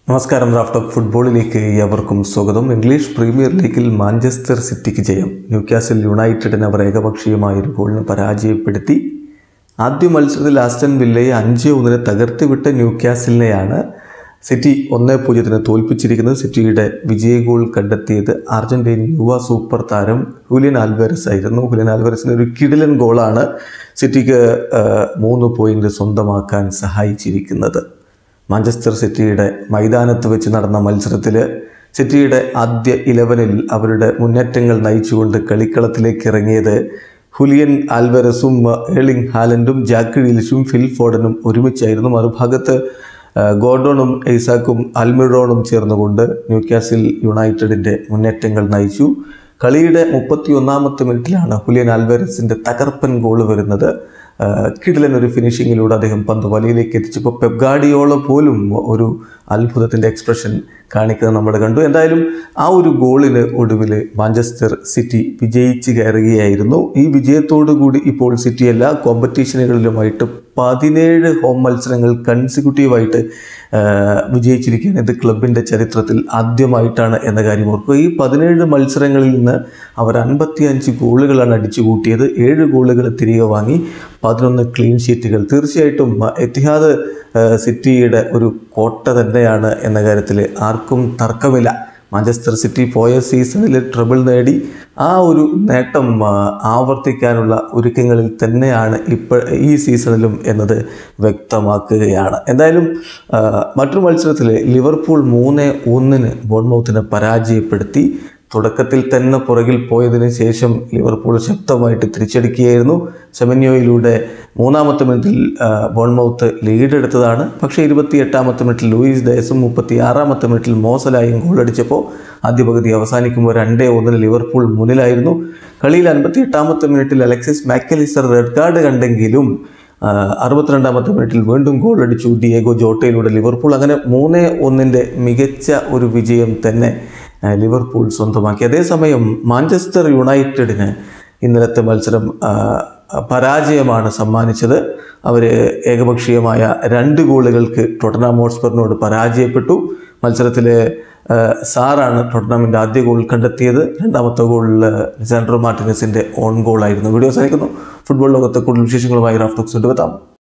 നമസ്കാരം റാഫ്റ്റോക്ക് ഫുട്ബോളിലേക്ക് ഏവർക്കും സ്വാഗതം ഇംഗ്ലീഷ് പ്രീമിയർ ലീഗിൽ മാഞ്ചസ്റ്റർ സിറ്റിക്ക് ജയം ന്യൂക്കാസിൽ യുണൈറ്റഡിനെ അവർ ഏകപക്ഷീയമായ ഒരു ഗോളിന് പരാജയപ്പെടുത്തി ആദ്യ മത്സരത്തിൽ ആസ്റ്റൻ വില്ലയെ അഞ്ച് ഒന്നിന് തകർത്തുവിട്ട ന്യൂക്കാസിലിനെയാണ് സിറ്റി ഒന്നേ പൂജ്യത്തിന് തോൽപ്പിച്ചിരിക്കുന്നത് സിറ്റിയുടെ വിജയ ഗോൾ കണ്ടെത്തിയത് അർജന്റീൻ യുവ സൂപ്പർ താരം ഹുലിയൻ ആൽവരസ് ആയിരുന്നു ഹുലിയൻ ആൽവരസിന് ഒരു കിടിലൻ ഗോളാണ് സിറ്റിക്ക് ആ, മൂന്ന് പോയിന്റ് സ്വന്തമാക്കാൻ സഹായിച്ചിരിക്കുന്നത് മാഞ്ചസ്റ്റർ സിറ്റിയുടെ മൈതാനത്ത് വെച്ച് നടന്ന മത്സരത്തിൽ സിറ്റിയുടെ ആദ്യ ഇലവനിൽ അവരുടെ മുന്നേറ്റങ്ങൾ നയിച്ചുകൊണ്ട് കളിക്കളത്തിലേക്ക് ഇറങ്ങിയത് ഹുലിയൻ ആൽവരസും ഏളിംഗ് ഹാലൻഡും ജാക്ക് ഡീലിഷും ഫിൽ ഫോർഡനും ഒരുമിച്ചായിരുന്നു മറുഭാഗത്ത് ആ, ഗോർഡോണും ഐസാക്കും അൽമിറോണും ചേർന്നുകൊണ്ട് ന്യൂക്കാസിൽ യുണൈറ്റഡിൻ്റെ മുന്നേറ്റങ്ങൾ നയിച്ചു കളിയുടെ മുപ്പത്തി ഒന്നാമത്തെ മിനിറ്റിലാണ് ഹുലിയൻ ആൽവരസിൻ്റെ തകർപ്പൻ ഗോൾ വരുന്നത് ആ, കിടിലൻ ഒരു ഫിനിഷിങ്ങിലൂടെ അദ്ദേഹം പന്ത് വലയിലേക്ക് എത്തിച്ചപ്പോൾ പെപ്ഗാഡിയോള പോലും ഒരു അത്ഭുതത്തിൻ്റെ എക്സ്പ്രഷൻ കാണിക്കുന്നത് നമ്മൾ കണ്ടു എന്തായാലും ആ ഒരു ഗോളിന് ഒടുവിൽ മാഞ്ചസ്റ്റർ സിറ്റി വിജയിച്ച് കയറുകയായിരുന്നു ഈ വിജയത്തോടു കൂടി ഇപ്പോൾ സിറ്റി എല്ലാ കോമ്പറ്റീഷനുകളിലുമായിട്ട് പതിനേഴ് ഹോം മത്സരങ്ങൾ കൺസിക്യൂട്ടീവായിട്ട് വിജയിച്ചിരിക്കുകയാണ് ഇത് ക്ലബിൻ്റെ ചരിത്രത്തിൽ ആദ്യമായിട്ടാണ് എന്ന കാര്യം ഓർക്കുക ഈ പതിനേഴ് മത്സരങ്ങളിൽ നിന്ന് അവർ അൻപത്തിയഞ്ച് ഗോളുകളാണ് അടിച്ചു കൂട്ടിയത് ഏഴ് ഗോളുകൾ തിരികെ വാങ്ങി പതിനൊന്ന് ക്ലീൻ ഷീറ്റുകൾ തീർച്ചയായിട്ടും എത്തിഹാദ് ഏഹ് സിറ്റിയുടെ ഒരു കോട്ട തന്നെയാണ് എന്ന കാര്യത്തിൽ ആർക്കും തർക്കമില്ല മാഞ്ചസ്റ്റർ സിറ്റി പോയ സീസണിൽ ട്രിബിൾ നേടി ആ ഒരു നേട്ടം ആ, ആവർത്തിക്കാനുള്ള ഒരുക്കങ്ങളിൽ തന്നെയാണ് ഇപ്പോൾ ഈ സീസണിലും എന്നത് വ്യക്തമാക്കുകയാണ് എന്തായാലും ആ, മറ്റൊരു മത്സരത്തിൽ ലിവർപൂൾ മൂന്ന് ഒന്നിന് ബോൺമൗത്തിനെ പരാജയപ്പെടുത്തി തുടക്കത്തിൽ തന്നെ പുറകിൽ പോയതിനു ശേഷം ലിവർപൂൾ ശക്തമായിട്ട് തിരിച്ചടിക്കുകയായിരുന്നു സെമന്യോയിലൂടെ മൂന്നാമത്തെ മിനിറ്റിൽ ആ, ബോൺമൗത്ത് ലീഡ് എടുത്തതാണ് പക്ഷേ ഇരുപത്തി എട്ടാമത്തെ മിനിറ്റിൽ ലൂയിസ് ഡയസും മുപ്പത്തി ആറാമത്തെ മിനിറ്റിൽ മോസലായും ഗോളടിച്ചപ്പോൾ ആദ്യ പകുതി അവസാനിക്കുമ്പോൾ രണ്ടേ ഒന്നിന് ലിവർപൂൾ മുന്നിലായിരുന്നു കളിയിൽ അൻപത്തി എട്ടാമത്തെ മിനിറ്റിൽ അലക്സിസ് മാക്കലിസ്റ്റർ റെഡ് കാർഡ് കണ്ടെങ്കിലും ആ, അറുപത്തിരണ്ടാമത്തെ മിനിറ്റിൽ വീണ്ടും ഗോൾ അടിച്ചു ഡിയേഗോ ജോട്ടയിലൂടെ ലിവർപൂൾ അങ്ങനെ മൂന്ന് ഒന്നിൻ്റെ മികച്ച ഒരു വിജയം തന്നെ ആ, ലിവർപൂൾ സ്വന്തമാക്കി അതേസമയം മാഞ്ചസ്റ്റർ യുണൈറ്റഡിന് ഇന്നലത്തെ മത്സരം ആ, പരാജയമാണ് സമ്മാനിച്ചത് അവർ ഏകപക്ഷീയമായ രണ്ട് ഗോളുകൾക്ക് ടൊട്ടനാം ഹോട്ട്സ്പറിനോട് പരാജയപ്പെട്ടു മത്സരത്തിൽ സാറാണ് ടൊട്ടനാമിൻ്റെ ആദ്യ ഗോൾ കണ്ടെത്തിയത് രണ്ടാമത്തെ ഗോളിൽ ലിസാൻഡ്രോ മാർട്ടിനസിൻ്റെ ഓൺ ഗോളായിരുന്നു വീഡിയോ അവസാനിക്കുന്നു ഫുട്ബോൾ ലോകത്തെ കൂടുതൽ വിശേഷങ്ങളുമായി റാഫ്റ്റോക്സ് കൊണ്ടുവെത്താം